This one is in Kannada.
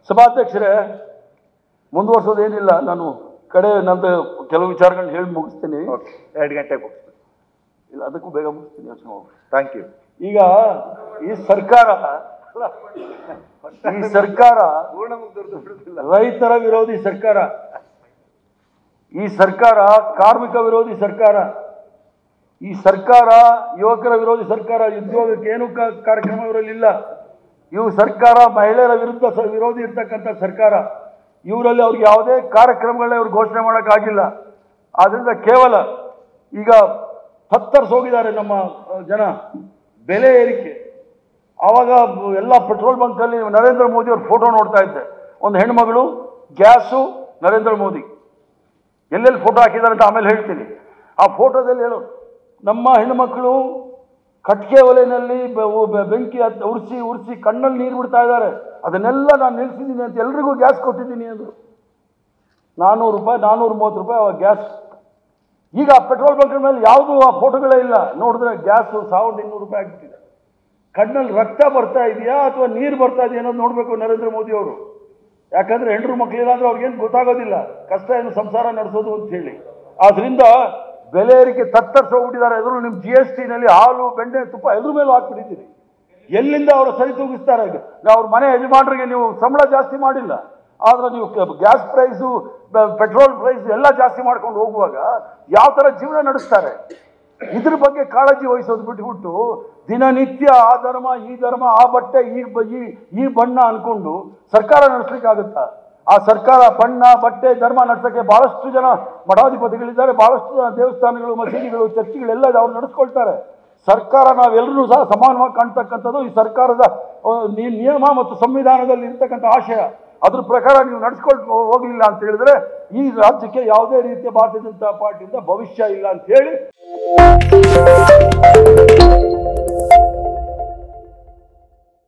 ಸಭಾಧ್ಯಕ್ಷರೇ ಮುಂದುವರ್ಸೋದೇನಿಲ್ಲ ನಾನು ಕಡೆ ನಂದು ಕೆಲವು ವಿಚಾರಗಳನ್ನ ಹೇಳಿ ಮುಗಿಸ್ತೀನಿ ಓಕೆ ಎರಡು ಗಂಟೆಗೆ ಮುಗಿಸ್ತೀನಿ ಇಲ್ಲ ಅದಕ್ಕೂ ಬೇಗ ಮುಗಿಸ್ತೀನಿ ಯೋಚನೆ ಮಾಡಿ ಥ್ಯಾಂಕ್ ಯು ಈಗ ಈ ಸರ್ಕಾರ ಈ ಸರ್ಕಾರ ಪೂರ್ಣ ಮುಗ್ದವ್ರದ್ದು ಬಿಡುದಿಲ್ಲ ರೈತರ ವಿರೋಧಿ ಸರ್ಕಾರ ಈ ಸರ್ಕಾರ ಕಾರ್ಮಿಕ ವಿರೋಧಿ ಸರ್ಕಾರ ಈ ಸರ್ಕಾರ ಯುವಕರ ವಿರೋಧಿ ಸರ್ಕಾರ ಉದ್ಯೋಗಕ್ಕೆ ಏನು ಕ- ಕಾರ್ಯಕ್ರಮ ಇವರಲ್ಲಿಲ್ಲ ಇವು ಸರ್ಕಾರ ಮಹಿಳೆಯರ ವಿರುದ್ಧ ಸ- ವಿರೋಧಿ ಇರ್ತಕ್ಕಂಥ ಸರ್ಕಾರ ಇವರಲ್ಲಿ ಅವ್ರಿಗೆ ಯಾವುದೇ ಕಾರ್ಯಕ್ರಮಗಳನ್ನ ಇವ್ರು ಘೋಷಣೆ ಮಾಡೋಕ್ಕಾಗಿಲ್ಲ ಆದ್ರಿಂದ ಕೇವಲ ಈಗ ಹತ್ತರ್ಸ್ ಹೋಗಿದ್ದಾರೆ ನಮ್ಮ ಆ, ಜನ ಬೆಲೆ ಏರಿಕೆ ಆವಾಗ ಎಲ್ಲ ಪೆಟ್ರೋಲ್ ಬಂಕಲ್ಲಿ ನರೇಂದ್ರ ಮೋದಿ ಅವ್ರ ಫೋಟೋ ನೋಡ್ತಾ ಇದ್ದೆ ಒಂದು ಹೆಣ್ಮಗಳು ಗ್ಯಾಸು ನರೇಂದ್ರ ಮೋದಿ ಎಲ್ಲೆಲ್ಲಿ ಫೋಟೋ ಹಾಕಿದ್ದಾರೆ ಅಂತ ಆಮೇಲೆ ಹೇಳ್ತೀನಿ ಆ ಫೋಟೋದಲ್ಲಿ ಹೇಳು ನಮ್ಮ ಹೆಣ್ಮಕ್ಳು ಕಟ್ಗೆ ಒಲೆಯಲ್ಲಿ ಬೆ- ಬೆ- ಬೆಂಕಿ ಹತ್ತಿ ಉರಿಸಿ ಉರಿಸಿ ಕಣ್ಣಲ್ಲಿ ನೀರು ಬಿಡ್ತಾ ಇದ್ದಾರೆ ಅದನ್ನೆಲ್ಲ ನಾನು ನಿಲ್ಲಿಸಿದ್ದೀನಿ ಅಂತ ಎಲ್ರಿಗೂ ಗ್ಯಾಸ್ ಕೊಟ್ಟಿದ್ದೀನಿ ಅಂದರು ನಾನ್ನೂರು ರೂಪಾಯಿ ನಾನ್ನೂರ ಮೂವತ್ತು ರೂಪಾಯಿ ಅವಾಗ ಗ್ಯಾಸ್ ಈಗ ಪೆಟ್ರೋಲ್ ಬಂಕ್ ಮೇಲೆ ಯಾವುದೂ ಆ ಫೋಟೋಗಳೇ ಇಲ್ಲ ನೋಡಿದ್ರೆ ಗ್ಯಾಸು ಸಾವಿರದ ಇನ್ನೂರು ರೂಪಾಯಿ ಆಗ್ಬಿಟ್ಟಿದೆ ಕಣ್ಣಲ್ಲಿ ರಕ್ತ ಬರ್ತಾ ಇದೆಯಾ ಅಥವಾ ನೀರು ಬರ್ತಾ ಇದೆಯಾ ಅನ್ನೋದು ನೋಡಬೇಕು ನರೇಂದ್ರ ಮೋದಿ ಅವರು ಯಾಕಂದ್ರೆ ಹೆಂಡ್ರು ಮಕ್ಕಳಿಲ್ಲ ಅಂದ್ರೆ ಅವ್ರಿಗೇನು ಗೊತ್ತಾಗೋದಿಲ್ಲ ಕಷ್ಟ ಏನು ಸಂಸಾರ ನಡೆಸೋದು ಅಂತ ಹೇಳಿ ಆದ್ರಿಂದ ಬೆಲೆ ಏರಿಕೆ ತತ್ತರಿಸಿ ಹೋಗ್ಬಿಟ್ಟಿದ್ದಾರೆ ಎದುರು ನಿಮ್ಮ ಜಿ ಎಸ್ ಟಿನಲ್ಲಿ ಹಾಲು ಬೆಣ್ಣೆ ತುಪ್ಪ ಎದುರು ಮೇಲೂ ಹಾಕ್ಬಿಟ್ಟಿದ್ದೀರಿ ಎಲ್ಲಿಂದ ಅವರು ಸರಿ ತೂಗಿಸ್ತಾರೆ ಈಗ ನಾವು ಅವ್ರ ಮನೆ ಯಜಮಾನರಿಗೆ ನೀವು ಸಂಬಳ ಜಾಸ್ತಿ ಮಾಡಿಲ್ಲ ಆದ್ರೆ ನೀವು ಗ್ಯಾಸ್ ಪ್ರೈಸು ಪೆಟ್ರೋಲ್ ಪ್ರೈಸ್ ಎಲ್ಲ ಜಾಸ್ತಿ ಮಾಡ್ಕೊಂಡು ಹೋಗುವಾಗ ಯಾವ ಥರ ಜೀವನ ನಡೆಸ್ತಾರೆ ಇದ್ರ ಬಗ್ಗೆ ಕಾಳಜಿ ವಹಿಸೋದು ಬಿಟ್ಬಿಟ್ಟು ದಿನನಿತ್ಯ ಆ ಧರ್ಮ ಈ ಧರ್ಮ ಆ ಬಟ್ಟೆ ಈ ಬ- ಈ ಈ ಬಣ್ಣ ಅನ್ಕೊಂಡು ಸರ್ಕಾರ ನಡೆಸ್ಲಿಕ್ಕಾಗುತ್ತಾ ಆ ಸರ್ಕಾರ ಬಣ್ಣ ಬಟ್ಟೆ ಧರ್ಮ ನಡೆಸೋಕ್ಕೆ ಬಹಳಷ್ಟು ಜನ ಮಠಾಧಿಪತಿಗಳಿದ್ದಾರೆ ಬಹಳಷ್ಟು ಜನ ದೇವಸ್ಥಾನಗಳು ಮಸೀದಿಗಳು ಚರ್ಚ್ಗಳೆಲ್ಲ ಇದೆ, ಅವ್ರು ನಡೆಸ್ಕೊಳ್ತಾರೆ ಸರ್ಕಾರ ನಾವೆಲ್ಲರೂ ಸಹ ಸಮಾನವಾಗಿ ಕಾಣ್ತಕ್ಕಂಥದ್ದು ಈ ಸರ್ಕಾರದ ಆ, ನಿ- ನಿಯಮ ಮತ್ತು ಸಂವಿಧಾನದಲ್ಲಿ ಇರ್ತಕ್ಕಂಥ ಆಶಯ ಅದ್ರ ಪ್ರಕಾರ ನೀವು ನಡ್ಸ್ಕೊಂಡು ಹೋಗ್ಲಿಲ್ಲ ಅಂತ ಹೇಳಿದ್ರೆ ಈ ರಾಜ್ಯಕ್ಕೆ ಯಾವುದೇ ರೀತಿಯ ಭಾರತೀಯ ಜನತಾ ಪಾರ್ಟಿಯಿಂದ ಭವಿಷ್ಯ ಇಲ್ಲ ಅಂತ ಹೇಳಿ